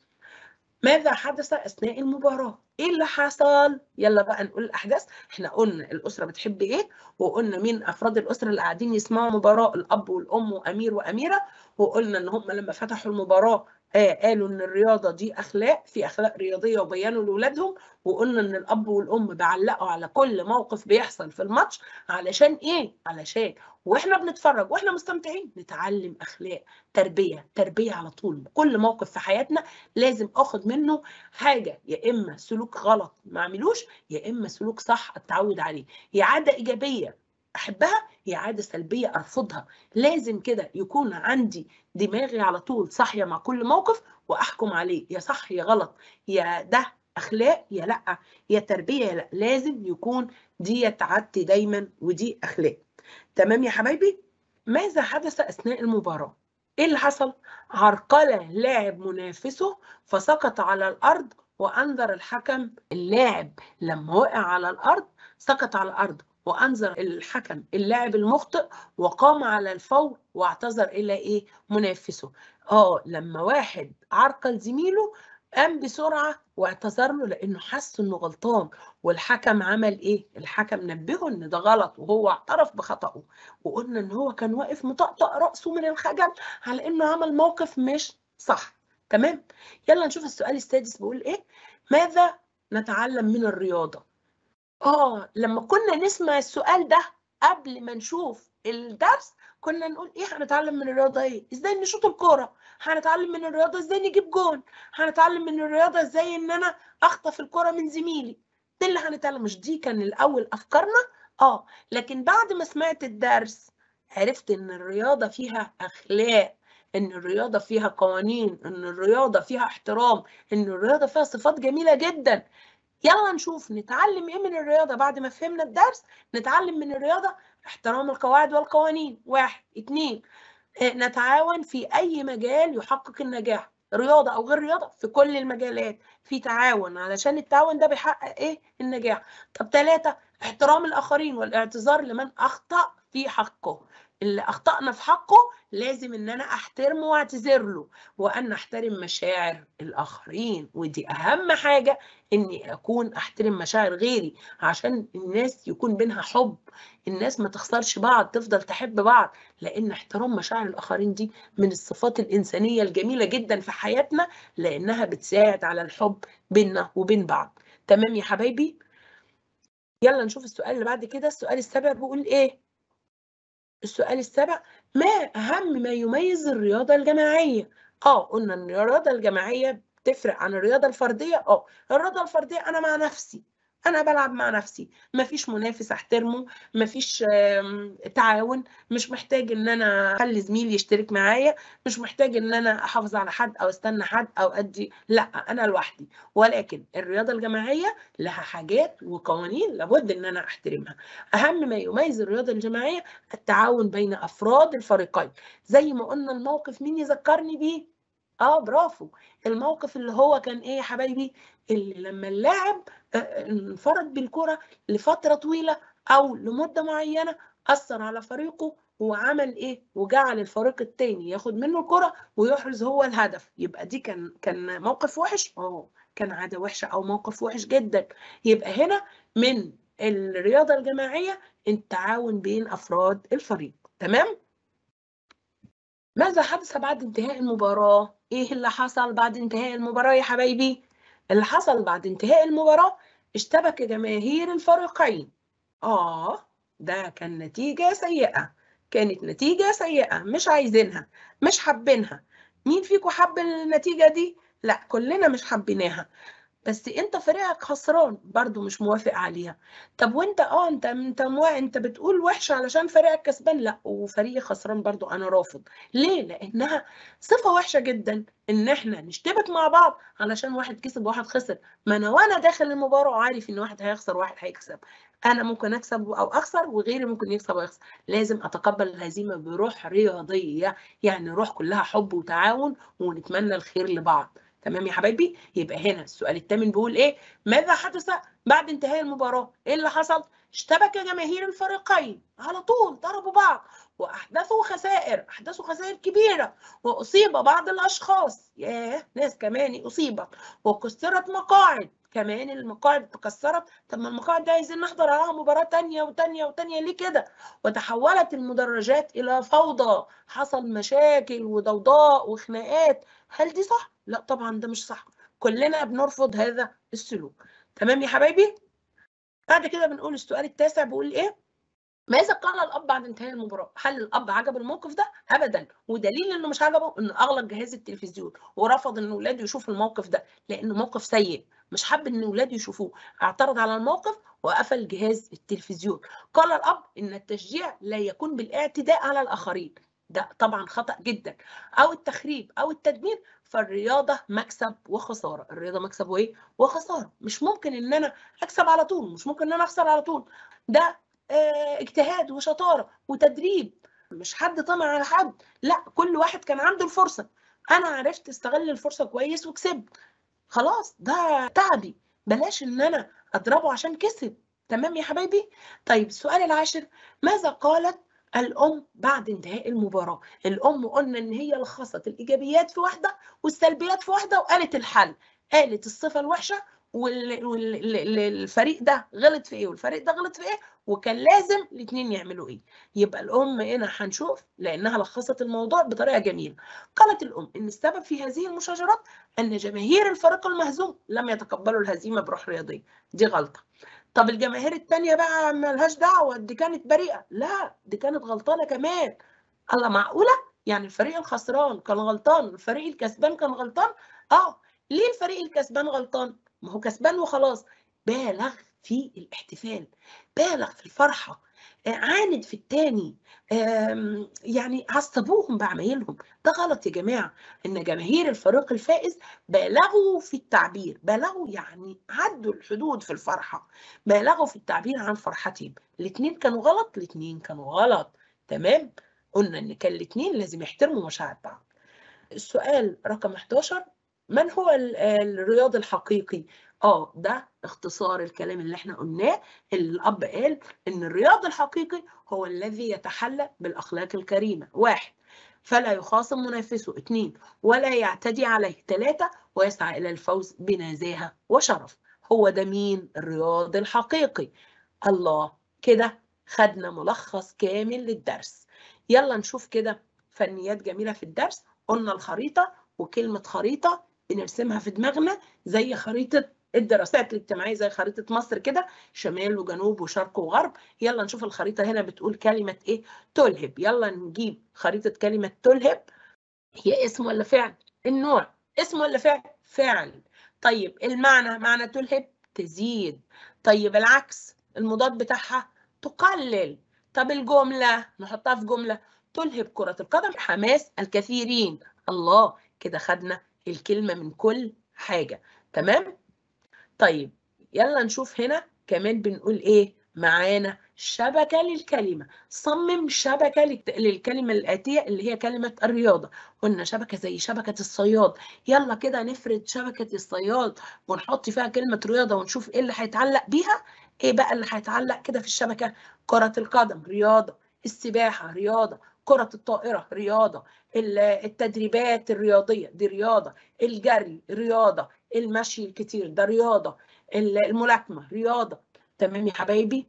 ماذا حدث اثناء المباراه ايه اللي حصل يلا بقى نقول الاحداث احنا قلنا الاسره بتحب ايه وقلنا مين افراد الاسره اللي قاعدين يسمعوا مباراه الاب والام وامير واميره وقلنا ان هم لما فتحوا المباراه آه قالوا ان الرياضه دي اخلاق في اخلاق رياضيه وبينوا لاولادهم وقلنا ان الاب والام بيعلقوا على كل موقف بيحصل في الماتش علشان ايه علشان واحنا بنتفرج واحنا مستمتعين نتعلم اخلاق تربيه تربيه على طول كل موقف في حياتنا لازم اخد منه حاجه يا اما سلوك غلط ما اعملوش يا اما سلوك صح اتعود عليه يا عاده ايجابيه احبها هي عاده سلبيه ارفضها لازم كده يكون عندي دماغي على طول صاحيه مع كل موقف واحكم عليه يا صح يا غلط يا ده اخلاق يا لا يا تربيه يا لا لازم يكون دي عادتي دايما ودي اخلاق تمام يا حبايبي ماذا حدث اثناء المباراه ايه اللي حصل عرقله لاعب منافسه فسقط على الارض وانذر الحكم اللاعب لما وقع على الارض سقط على الارض وانذر الحكم اللاعب المخطئ وقام على الفور واعتذر الى ايه منافسه اه لما واحد عرقل زميله قام بسرعه واعتذر له لانه حس انه غلطان والحكم عمل ايه الحكم نبهه ان ده غلط وهو اعترف بخطأه وقلنا ان هو كان واقف مطقطق راسه من الخجل على انه عمل موقف مش صح تمام يلا نشوف السؤال السادس بيقول ايه ماذا نتعلم من الرياضه اه لما كنا نسمع السؤال ده قبل ما نشوف الدرس كنا نقول ايه هنتعلم من الرياضه ايه ازاي نشوط الكوره هنتعلم من الرياضه ازاي نجيب جون هنتعلم من الرياضه ازاي ان انا اخطف الكوره من زميلي ده اللي هنتعلم مش دي كان الاول افكارنا اه لكن بعد ما سمعت الدرس عرفت ان الرياضه فيها اخلاق ان الرياضه فيها قوانين ان الرياضه فيها احترام ان الرياضه فيها صفات جميله جدا يلا نشوف نتعلم ايه من الرياضه بعد ما فهمنا الدرس نتعلم من الرياضه احترام القواعد والقوانين واحد اتنين نتعاون في اي مجال يحقق النجاح رياضه او غير رياضه في كل المجالات في تعاون علشان التعاون ده بيحقق ايه النجاح طب ثلاثة احترام الاخرين والاعتذار لمن اخطا في حقه اللي اخطانا في حقه لازم ان انا احترمه واعتذر له وان احترم مشاعر الاخرين ودي اهم حاجه اني اكون احترم مشاعر غيري عشان الناس يكون بينها حب الناس ما تخسرش بعض تفضل تحب بعض لان احترام مشاعر الاخرين دي من الصفات الانسانيه الجميله جدا في حياتنا لانها بتساعد على الحب بيننا وبين بعض تمام يا حبايبي يلا نشوف السؤال اللي بعد كده السؤال السابع بيقول ايه السؤال السابع ما أهم ما يميز الرياضة الجماعية؟ اه قلنا ان الرياضة الجماعية بتفرق عن الرياضة الفردية اه الرياضة الفردية أنا مع نفسي انا بلعب مع نفسي مفيش منافس احترمه مفيش تعاون مش محتاج ان انا اخلي زميلي يشترك معايا مش محتاج ان انا احافظ على حد او استنى حد او ادي لا انا لوحدي ولكن الرياضه الجماعيه لها حاجات وقوانين لابد ان انا احترمها اهم ما يميز الرياضه الجماعيه التعاون بين افراد الفريقين زي ما قلنا الموقف مين يذكرني بيه اه برافو الموقف اللي هو كان ايه يا حبايبي اللي لما اللاعب انفرد بالكرة لفترة طويلة او لمدة معينة اثر على فريقه وعمل ايه وجعل الفريق التاني ياخد منه الكرة ويحرز هو الهدف يبقى دي كان كان موقف وحش اه كان عادة وحشة او موقف وحش جدا يبقى هنا من الرياضة الجماعية التعاون بين افراد الفريق تمام ماذا حدث بعد انتهاء المباراة؟ ايه اللي حصل بعد انتهاء المباراة يا حبايبي؟ اللي حصل بعد انتهاء المباراة اشتبك جماهير الفريقين. آه ده كان نتيجة سيئة. كانت نتيجة سيئة مش عايزينها مش حابينها. مين فيكم حب النتيجة دي؟ لا كلنا مش حابيناها. بس انت فريقك خسران برضو مش موافق عليها طب وانت اه انت انت مو... انت بتقول وحش علشان فريقك كسبان لا وفريقي خسران برضو انا رافض ليه لانها صفه وحشه جدا ان احنا نشتبك مع بعض علشان واحد كسب وواحد خسر ما انا وانا داخل المباراه عارف ان واحد هيخسر وواحد هيكسب انا ممكن اكسب او اخسر وغيري ممكن يكسب ويخسر لازم اتقبل الهزيمه بروح رياضيه يعني روح كلها حب وتعاون ونتمنى الخير لبعض تمام يا حبايبي يبقى هنا السؤال الثامن بيقول ايه ماذا حدث بعد انتهاء المباراه ايه اللي حصل اشتبك جماهير الفريقين على طول ضربوا بعض واحدثوا خسائر احدثوا خسائر كبيره واصيب بعض الاشخاص ياه ناس كمان اصيبت وكسرت مقاعد كمان المقاعد اتكسرت طب ما المقاعد دي عايزين نحضر عليها مباراه تانية وتانية وتانية ليه كده وتحولت المدرجات الى فوضى حصل مشاكل وضوضاء وخناقات هل دي صح لا طبعا ده مش صح كلنا بنرفض هذا السلوك تمام يا حبايبي بعد كده بنقول السؤال التاسع بيقول ايه ماذا قال الاب بعد انتهاء المباراه هل الاب عجب الموقف ده ابدا ودليل انه مش عجبه انه اغلق جهاز التلفزيون ورفض ان اولاده يشوفوا الموقف ده لانه موقف سيء مش حب ان اولاده يشوفوه اعترض على الموقف وقفل جهاز التلفزيون قال الاب ان التشجيع لا يكون بالاعتداء على الاخرين ده طبعا خطا جدا او التخريب او التدمير فالرياضه مكسب وخساره الرياضه مكسب وايه وخساره مش ممكن ان انا اكسب على طول مش ممكن ان انا اخسر على طول ده اه اجتهاد وشطاره وتدريب مش حد طمع على حد لا كل واحد كان عنده الفرصه انا عرفت استغل الفرصه كويس وكسبت خلاص ده تعبي بلاش ان انا اضربه عشان كسب تمام يا حبايبي طيب السؤال العاشر ماذا قالت الام بعد انتهاء المباراه الام قلنا ان هي لخصت الايجابيات في واحده والسلبيات في واحده وقالت الحل قالت الصفه الوحشه والفريق ده غلط في ايه والفريق ده غلط في ايه وكان لازم الاثنين يعملوا ايه يبقى الام هنا هنشوف لانها لخصت الموضوع بطريقه جميله قالت الام ان السبب في هذه المشاجرات ان جماهير الفريق المهزوم لم يتقبلوا الهزيمه بروح رياضيه دي غلطه طب الجماهير التانية بقى ملهاش دعوة دي كانت بريئة لا دي كانت غلطانة كمان الله معقولة يعني الفريق الخسران كان غلطان الفريق الكسبان كان غلطان اه ليه الفريق الكسبان غلطان ما هو كسبان وخلاص بالغ في الاحتفال بالغ في الفرحة عاند في التاني يعني عصبوهم بعمايلهم ده غلط يا جماعة إن جماهير الفريق الفائز بالغوا في التعبير بالغوا يعني عدوا الحدود في الفرحة بالغوا في التعبير عن فرحتهم الاثنين كانوا غلط الاثنين كانوا غلط تمام قلنا إن كان الاثنين لازم يحترموا مشاعر بعض السؤال رقم 11 من هو الرياضي الحقيقي اه ده اختصار الكلام اللي احنا قلناه اللي الاب قال ان الرياضي الحقيقي هو الذي يتحلى بالاخلاق الكريمه واحد فلا يخاصم منافسه اثنين ولا يعتدي عليه ثلاثة ويسعى إلى الفوز بنزاهة وشرف هو ده مين الرياضي الحقيقي الله كده خدنا ملخص كامل للدرس يلا نشوف كده فنيات جميلة في الدرس قلنا الخريطة وكلمة خريطة بنرسمها في دماغنا زي خريطة الدراسات الاجتماعية زي خريطة مصر كده شمال وجنوب وشرق وغرب يلا نشوف الخريطة هنا بتقول كلمة ايه تلهب يلا نجيب خريطة كلمة تلهب هي اسم ولا فعل النوع اسم ولا فعل فعل طيب المعنى معنى تلهب تزيد طيب العكس المضاد بتاعها تقلل طب الجملة نحطها في جملة تلهب كرة القدم حماس الكثيرين الله كده خدنا الكلمة من كل حاجة تمام طيب يلا نشوف هنا كمان بنقول ايه معانا شبكة للكلمة صمم شبكة للكلمة الآتية اللي هي كلمة الرياضة قلنا شبكة زي شبكة الصياد يلا كده نفرد شبكة الصياد ونحط فيها كلمة رياضة ونشوف ايه اللي هيتعلق بيها ايه بقى اللي هيتعلق كده في الشبكة كرة القدم رياضة السباحة رياضة كرة الطائرة رياضة التدريبات الرياضية دي رياضة الجري رياضة المشي الكتير ده رياضة الملاكمة رياضة تمام يا حبايبي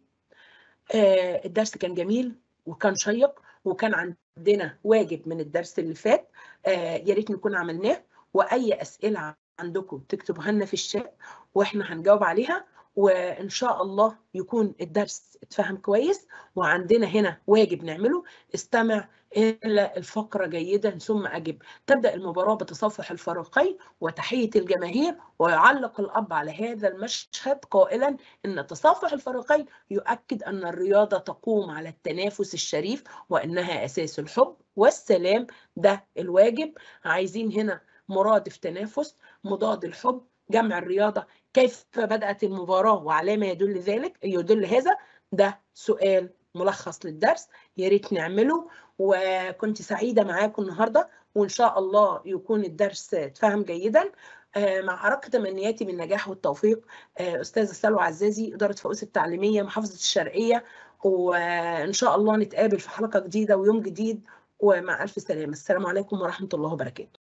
آه الدرس كان جميل وكان شيق وكان عندنا واجب من الدرس اللي فات آه يا ريت نكون عملناه واي اسئله عندكم تكتبوها لنا في الشات واحنا هنجاوب عليها وان شاء الله يكون الدرس اتفهم كويس وعندنا هنا واجب نعمله استمع الى الفقره جيدا ثم اجب تبدا المباراه بتصفح الفريقين وتحيه الجماهير ويعلق الاب على هذا المشهد قائلا ان تصافح الفريقين يؤكد ان الرياضه تقوم على التنافس الشريف وانها اساس الحب والسلام ده الواجب عايزين هنا مرادف تنافس مضاد الحب جمع الرياضة كيف بدأت المباراة وعلى ما يدل ذلك يدل هذا ده سؤال ملخص للدرس يا ريت نعمله وكنت سعيدة معاكم النهاردة وإن شاء الله يكون الدرس اتفهم جيدا مع أرق تمنياتي بالنجاح والتوفيق أستاذة سلوى عزازي إدارة فؤوس التعليمية محافظة الشرقية وإن شاء الله نتقابل في حلقة جديدة ويوم جديد ومع ألف سلامة السلام عليكم ورحمة الله وبركاته